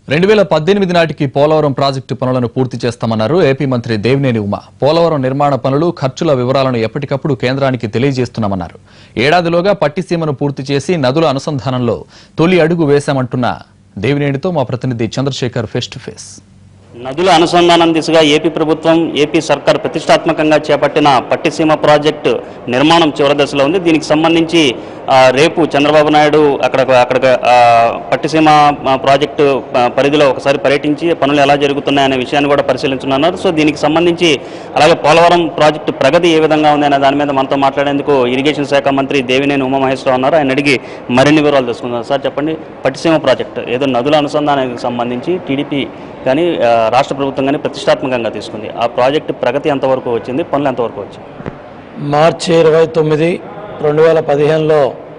రెండు వేల పద్దెనిమిది నాటికి పోలవరం ప్రాజెక్టు పనులను పూర్తి చేస్తామన్నారు ఏపీ మంత్రి దేవినేని ఉమ పోలవరం నిర్మాణ పనులు ఖర్చుల వివరాలను ఎప్పటికప్పుడు కేంద్రానికి తెలియజేస్తున్నామన్నారు ఏడాదిలోగా పట్టిసీమను పూర్తి చేసి నదుల అనుసంధానంలో తొలి అడుగు వేశామంటున్న దేవినేనితో మా ప్రతినిధి చంద్రశేఖర్ ఫేస్ టు ఫేస్ నదుల అనుసంధానం దిశగా ఏపీ ప్రభుత్వం ఏపీ సర్కార్ ప్రతిష్టాత్మకంగా చేపట్టిన పట్టిసీమ ప్రాజెక్టు నిర్మాణం చివరి దశలో ఉంది దీనికి సంబంధించి ఆ, రేపు చంద్రబాబు నాయుడు అక్కడ అక్కడ ఆ, పట్టిసీమ ఆ, ప్రాజెక్టు ఆ, పరిధిలో ఒకసారి పర్యటించి పనులు ఎలా జరుగుతున్నాయనే విషయాన్ని కూడా పరిశీలించనున్నారు సో దీనికి సంబంధించి అలాగే పోలవరం ప్రాజెక్టు ప్రగతి ఏ విధంగా ఉంది అనే దాని మీద మనతో మాట్లాడేందుకు ఇరిగేషన్ శాఖ మంత్రి దేవినేని ఉమామహేశ్వరరావు ఉన్నారు ఆయన అడిగి మరిన్ని వివరాలు తెలుసుకుందాం సార్ చెప్పండి పట్టిసీమ ప్రాజెక్టు ఏదో నదుల అనుసంధానానికి సంబంధించి టీడీపీ కానీ ఆ, రాష్ట్ర ప్రభుత్వం కానీ ప్రతిష్టాత్మకంగా తీసుకుంది ఆ ప్రాజెక్టు ప్రగతి ఎంతవరకు వచ్చింది పనులు ఎంతవరకు వచ్చాయి మార్చి ఇరవై తొమ్మిది రెండు వేల పదిహేనులో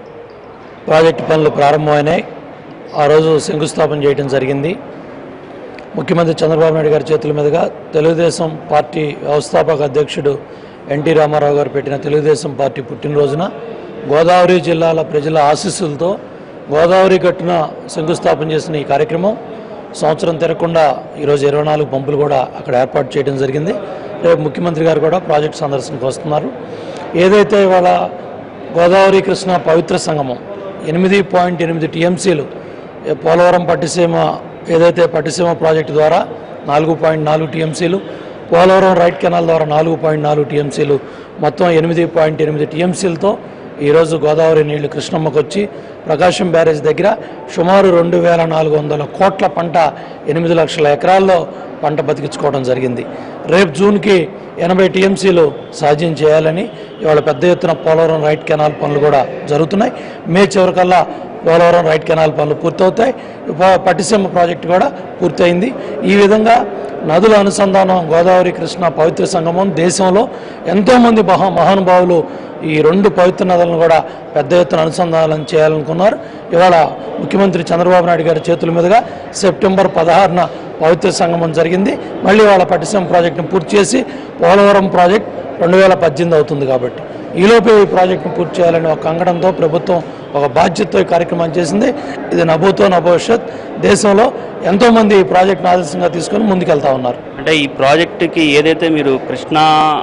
ప్రాజెక్టు పనులు ప్రారంభమైనాయి ఆ రోజు శంకుస్థాపన చేయడం జరిగింది ముఖ్యమంత్రి చంద్రబాబు నాయుడు గారి చేతుల మీదుగా తెలుగుదేశం పార్టీ వ్యవస్థాపక అధ్యక్షుడు ఎన్టీ రామారావు గారు పెట్టిన తెలుగుదేశం పార్టీ పుట్టినరోజున గోదావరి జిల్లాల ప్రజల ఆశీస్సులతో గోదావరి గట్టున శంకుస్థాపన చేసిన ఈ కార్యక్రమం సంవత్సరం తిరగకుండా ఈరోజు ఇరవై నాలుగు పంపులు కూడా అక్కడ ఏర్పాటు చేయడం జరిగింది రేపు ముఖ్యమంత్రి గారు కూడా ప్రాజెక్ట్ సందర్శనకు వస్తున్నారు ఏదైతే ఇవాళ గోదావరి కృష్ణ పవిత్ర సంగమం ఎనిమిది పాయింట్ ఎనిమిది టీఎంసీలు పోలవరం పట్టిసీమ ఏదైతే పట్టిసీమ ప్రాజెక్టు ద్వారా నాలుగు పాయింట్ నాలుగు టీఎంసీలు పోలవరం రైట్ కెనాల్ ద్వారా నాలుగు పాయింట్ నాలుగు టీఎంసీలు మొత్తం ఎనిమిది పాయింట్ ఎనిమిది టీఎంసీలతో ఈరోజు గోదావరి నీళ్లు కృష్ణమ్మకు వచ్చి ప్రకాశం బ్యారేజ్ దగ్గర సుమారు రెండు వేల నాలుగు వందల కోట్ల పంట ఎనిమిది లక్షల ఎకరాల్లో పంట బతికించుకోవడం జరిగింది రేపు జూన్కి ఎనభై టీఎంసీలు సాధ్యం చేయాలని ఇవాళ పెద్ద ఎత్తున పోలవరం రైట్ కెనాల్ పనులు కూడా జరుగుతున్నాయి మే చివరికల్లా పోలవరం రైట్ కెనాల్ పనులు పూర్తవుతాయి ప- పట్టిసీమ ప్రాజెక్టు కూడా పూర్తయింది ఈ విధంగా నదుల అనుసంధానం గోదావరి కృష్ణ పవిత్ర సంగమం దేశంలో ఎంతోమంది మహా మహానుభావులు ఈ రెండు పవిత్ర నదులను కూడా పెద్ద ఎత్తున అనుసంధానం చేయాలనుకున్నారు ఇవాళ ముఖ్యమంత్రి చంద్రబాబు నాయుడు గారి చేతుల మీదుగా సెప్టెంబర్ పదహారున పవిత్ర సంగమం జరిగింది మళ్ళీ వాళ్ళ పట్టిసీమ ప్రాజెక్టును పూర్తి చేసి పోలవరం ప్రాజెక్ట్ రెండు వేల పద్దెనిమిది అవుతుంది కాబట్టి ఈలోపే ఈ ప్రాజెక్టును పూర్తి చేయాలని ఒక కంకణంతో ప్రభుత్వం ఒక బాధ్యతతో ఈ కార్యక్రమం చేసింది ఇది నభూతో నభవిష్యత్ దేశంలో ఎంతోమంది ఈ ప్రాజెక్టును ఆదర్శంగా తీసుకొని ముందుకెళ్తా ఉన్నారు అంటే ఈ ప్రాజెక్టుకి ఏదైతే మీరు కృష్ణా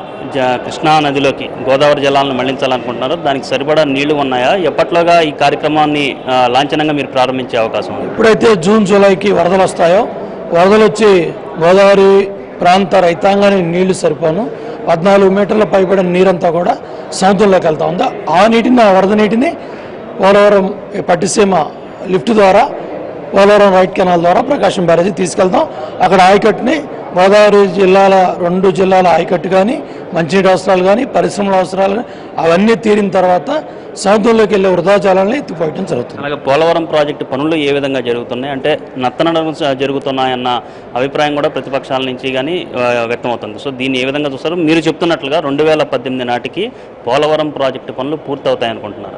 జ- కృష్ణా నదిలోకి గోదావరి జలాలను మళ్లించాలనుకుంటున్నారో దానికి సరిపడా నీళ్లు ఉన్నాయా ఎప్పట్లోగా ఈ కార్యక్రమాన్ని ఆ, లాంఛనంగా మీరు ప్రారంభించే అవకాశం ఉంది ఎప్పుడైతే జూన్ జూలైకి వరదలు వస్తాయో వరదలు వచ్చి గోదావరి ప్రాంత రైతాంగానికి నీళ్లు సరిపోను పద్నాలుగు మీటర్ల పైబడిన నీరంతా కూడా సముద్రంలోకి వెళ్తా ఉందా ఆ నీటిని ఆ వరద నీటిని పోలవరం ఈ పట్టిసీమ లిఫ్ట్ ద్వారా పోలవరం రైట్ కెనాల్ ద్వారా ప్రకాశం బ్యారేజీ తీసుకెళ్తాం అక్కడ ఆయకట్టుని గోదావరి జిల్లాల రెండు జిల్లాల ఆయకట్టు కానీ మంచినీటి అవసరాలు కానీ పరిశ్రమల అవసరాలు కానీ అవన్నీ తీరిన తర్వాత సముద్రంలోకి వెళ్ళే వృధా జలాలను ఎత్తిపోయటం జరుగుతుంది అలాగే పోలవరం ప్రాజెక్టు పనులు ఏ విధంగా జరుగుతున్నాయి అంటే నత్తనడలు స- జరుగుతున్నాయన్న అభిప్రాయం కూడా ప్రతిపక్షాల నుంచి కానీ ఆ, వ్యక్తమవుతుంది సో దీన్ని ఏ విధంగా చూస్తారు మీరు చెప్తున్నట్లుగా రెండు వేల పద్దెనిమిది నాటికి పోలవరం ప్రాజెక్టు పనులు పూర్తవుతాయి అనుకుంటున్నారు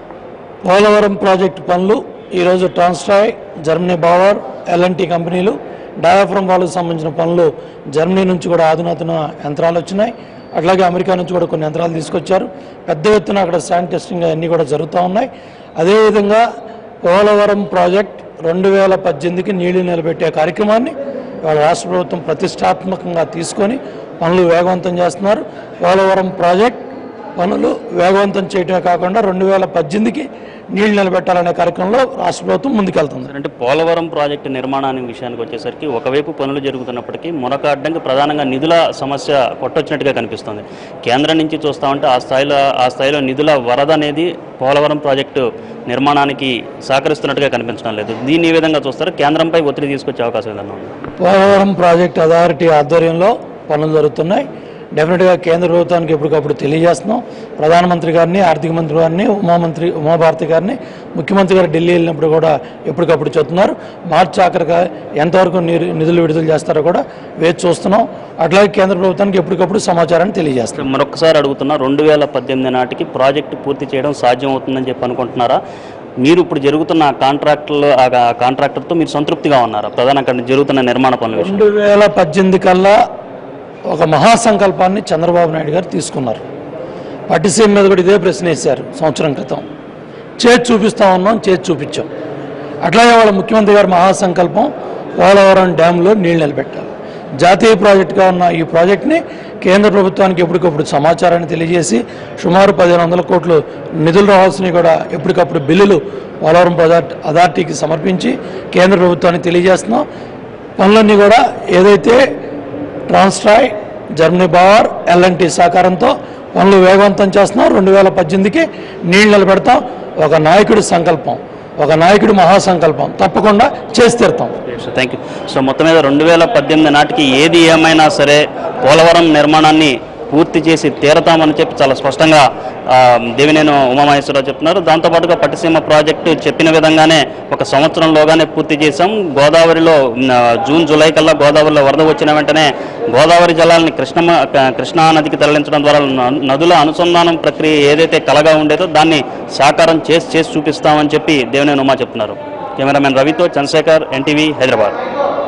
పోలవరం ప్రాజెక్టు పనులు ఈరోజు ట్రాన్స్ట్రాయ్ జర్మనీ బావర్ ఎల్ఎన్టీ కంపెనీలు డయాఫ్రమ్ వాళ్ళకు సంబంధించిన పనులు జర్మనీ నుంచి కూడా ఆధునాతన యంత్రాలు వచ్చినాయి అట్లాగే అమెరికా నుంచి కూడా కొన్ని యంత్రాలు తీసుకొచ్చారు పెద్ద ఎత్తున అక్కడ శాండ్ టెస్టింగ్ అన్నీ కూడా జరుగుతూ ఉన్నాయి అదేవిధంగా పోలవరం ప్రాజెక్ట్ రెండు వేల పద్దెనిమిదికి నీళ్లు నిలబెట్టే కార్యక్రమాన్ని ఇవాళ రాష్ట్ర ప్రభుత్వం ప్రతిష్టాత్మకంగా తీసుకొని పనులు వేగవంతం చేస్తున్నారు పోలవరం ప్రాజెక్ట్ పనులు వేగవంతం చేయటమే కాకుండా రెండు వేల పద్దెనిమిదికి నీళ్లు నిలబెట్టాలనే కార్యక్రమంలో రాష్ట్ర ప్రభుత్వం ముందుకెళ్తుంది అంటే పోలవరం ప్రాజెక్టు నిర్మాణానికి విషయానికి వచ్చేసరికి ఒకవైపు పనులు జరుగుతున్నప్పటికీ మరొక అడ్డంకి ప్రధానంగా నిధుల సమస్య కొట్టొచ్చినట్టుగా కనిపిస్తుంది కేంద్రం నుంచి చూస్తా ఉంటే ఆ స్థాయిలో ఆ స్థాయిలో నిధుల వరద అనేది పోలవరం ప్రాజెక్టు నిర్మాణానికి సహకరిస్తున్నట్టుగా కనిపించడం లేదు దీన్ని ఈ విధంగా చూస్తారు కేంద్రంపై ఒత్తిడి తీసుకొచ్చే అవకాశం ఏదన్నా ఉందా? పోలవరం ప్రాజెక్ట్ అథారిటీ ఆధ్వర్యంలో పనులు జరుగుతున్నాయి డెఫినెట్గా కేంద్ర ప్రభుత్వానికి ఎప్పటికప్పుడు తెలియజేస్తున్నాం ప్రధానమంత్రి గారిని ఆర్థిక మంత్రి గారిని ఉమామంత్రి ఉమాభారతి గారిని ముఖ్యమంత్రి గారు ఢిల్లీ వెళ్ళినప్పుడు కూడా ఎప్పటికప్పుడు చెప్తున్నారు మార్చి ఆఖరిగా ఎంతవరకు నీరు నిధులు విడుదల చేస్తారో కూడా వేచి చూస్తున్నాం అట్లాగే కేంద్ర ప్రభుత్వానికి ఎప్పటికప్పుడు సమాచారాన్ని తెలియజేస్తాం మరొకసారి అడుగుతున్నా రెండు వేల పద్దెనిమిది నాటికి ప్రాజెక్టు పూర్తి చేయడం సాధ్యం అవుతుందని చెప్పి అనుకుంటున్నారా మీరు ఇప్పుడు జరుగుతున్న కాంట్రాక్టులు ఆ కాంట్రాక్టర్తో మీరు సంతృప్తిగా ఉన్నారా ప్రధాన అక్కడ జరుగుతున్న నిర్మాణ పనుల విషయం రెండు వేల పద్దెనిమిది కల్లా ఒక మహాసంకల్పాన్ని చంద్రబాబు నాయుడు గారు తీసుకున్నారు పట్టిసీమ మీద కూడా ఇదే ప్రశ్న వేశారు సంవత్సరం క్రితం చేతి చూపిస్తా ఉన్నాం చేతి చూపించాం అట్లాగే వాళ్ళ ముఖ్యమంత్రి గారి మహాసంకల్పం పోలవరం డ్యాంలో నీళ్లు నిలబెట్టాలి జాతీయ ప్రాజెక్టుగా ఉన్న ఈ ప్రాజెక్ట్ని కేంద్ర ప్రభుత్వానికి ఎప్పటికప్పుడు సమాచారాన్ని తెలియజేసి సుమారు పదిహేను వందల కోట్లు నిధులు రావాల్సినవి కూడా ఎప్పటికప్పుడు బిల్లులు పోలవరం ప్రాజెక్ట్ అథారిటీకి సమర్పించి కేంద్ర ప్రభుత్వానికి తెలియజేస్తున్నాం పనులన్నీ కూడా ఏదైతే ట్రాన్స్ట్రాయ్ జర్మనీ పవర్ ఎల్ఎన్టీ సహకారంతో పనులు వేగవంతం చేస్తున్నాం రెండు వేల పద్దెనిమిదికి నీళ్ళు నిలబెడతాం ఒక నాయకుడి సంకల్పం ఒక నాయకుడి మహాసంకల్పం తప్పకుండా చేసి తీరుతాం సో థ్యాంక్ యూ సో మొత్తం మీద రెండు వేల పద్దెనిమిది నాటికి ఏది ఏమైనా సరే పోలవరం నిర్మాణాన్ని పూర్తి చేసి తీరతామని చెప్పి చాలా స్పష్టంగా ఆ, దేవినేని ఉమామహేశ్వరరావు చెప్తున్నారు దాంతోపాటుగా పట్టిసీమ ప్రాజెక్టు చెప్పిన విధంగానే ఒక సంవత్సరంలోగానే పూర్తి చేశాం గోదావరిలో మ్, జూన్ జూలై కల్లా గోదావరిలో వరద వచ్చిన వెంటనే గోదావరి జలాల్ని కృష్ణ కృష్ణా నదికి తరలించడం ద్వారా న- నదుల అనుసంధానం ప్రక్రియ ఏదైతే కలగా ఉండేదో దాన్ని సాకారం చేసి చేసి చూపిస్తామని చెప్పి దేవినేని ఉమా చెప్తున్నారు కెమెరామెన్ రవితో చంద్రశేఖర్ ఎన్టీవీ హైదరాబాద్